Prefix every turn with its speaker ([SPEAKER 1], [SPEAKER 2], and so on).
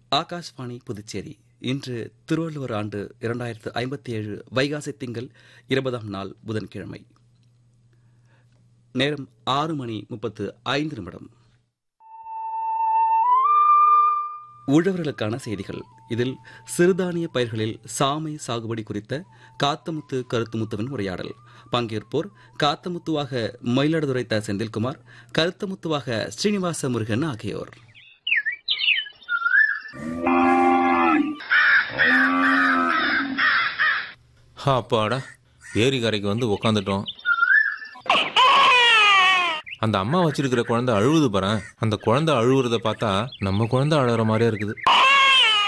[SPEAKER 1] ஆகாஷ்வாணி புதுச்சேரி இன்று திருவள்ளுவர் ஆண்டு இரண்டாயிரத்து ஐம்பத்தி ஏழு வைகாசி திங்கள் இருபதாம் நாள் புதன்கிழமை நேரம் ஆறு மணி முப்பத்து ஐந்து நிமிடம் உழவர்களுக்கான செய்திகள் இதில் சிறுதானிய பயிர்களில் சாமை சாகுபடி குறித்த காத்தமுத்து கருத்துமுத்துவின் உரையாடல் பங்கேற்போர் காத்தமுத்துவாக மயிலாடுதுறை த செந்தில்குமார் கருத்தமுத்துவாக ஸ்ரீனிவாச முருகன் ஆகியோர்
[SPEAKER 2] அப்பாடா ஏரி கரைக்கு வந்து உக்காந்துட்டோம் அந்த அம்மா வச்சிருக்கிற குழந்தை அழுவுது பாரு அந்த குழந்தை அழுவுறத பார்த்தா நம்ம குழந்தை அழுகிற மாதிரியே இருக்குது